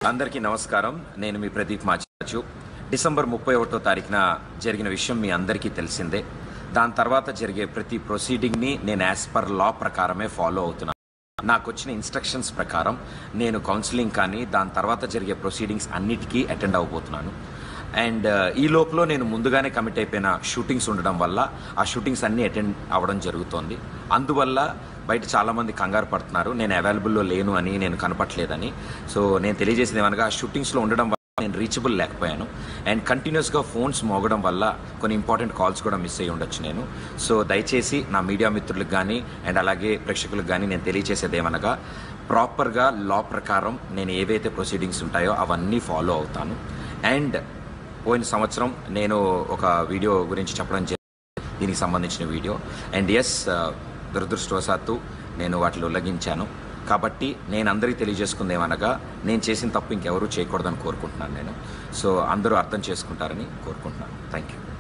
అందరికీ నమస్కారం నేను మీ ప్రదీప్ మాచాచు డిసెంబర్ ముప్పై ఒకటో తారీఖున జరిగిన విషయం మీ అందరికీ తెలిసిందే దాని తర్వాత జరిగే ప్రతి ప్రొసీడింగ్ని నేను యాజ్ పర్ లా ప్రకారమే ఫాలో అవుతున్నాను నాకు వచ్చిన ఇన్స్ట్రక్షన్స్ ప్రకారం నేను కౌన్సిలింగ్ కానీ దాని తర్వాత జరిగే ప్రొసీడింగ్స్ అన్నిటికీ అటెండ్ అవ్వబోతున్నాను అండ్ ఈ లోపల నేను ముందుగానే కమిట్ అయిపోయిన షూటింగ్స్ ఉండడం వల్ల ఆ షూటింగ్స్ అన్నీ అటెండ్ అవ్వడం జరుగుతోంది అందువల్ల బయట చాలామంది కంగారు పడుతున్నారు నేను అవైలబుల్లో లేను అని నేను కనపట్లేదని సో నేను తెలియజేసింది ఏమనగా ఆ షూటింగ్స్లో ఉండడం వల్ల నేను రీచబుల్ లేకపోయాను అండ్ కంటిన్యూస్గా ఫోన్స్ మోగడం వల్ల కొన్ని ఇంపార్టెంట్ కాల్స్ కూడా మిస్ అయ్యి ఉండొచ్చు నేను సో దయచేసి నా మీడియా మిత్రులకు కానీ అండ్ అలాగే ప్రేక్షకులకు కానీ నేను తెలియజేసేది ఏమనగా ప్రాపర్గా లా ప్రకారం నేను ఏవైతే ప్రొసీడింగ్స్ ఉంటాయో అవన్నీ ఫాలో అవుతాను అండ్ పోయిన సంవత్సరం నేను ఒక వీడియో గురించి చెప్పడం జరిగింది దీనికి సంబంధించిన వీడియో అండ్ ఎస్ దురదృష్టవశాత్తు నేను వాటిని ఉల్లంఘించాను కాబట్టి నేను అందరికీ తెలియజేసుకుంది ఏమనగా నేను చేసిన తప్పు ఇంకెవరూ చేయకూడదని కోరుకుంటున్నాను నేను సో అందరూ అర్థం చేసుకుంటారని కోరుకుంటున్నాను థ్యాంక్ యూ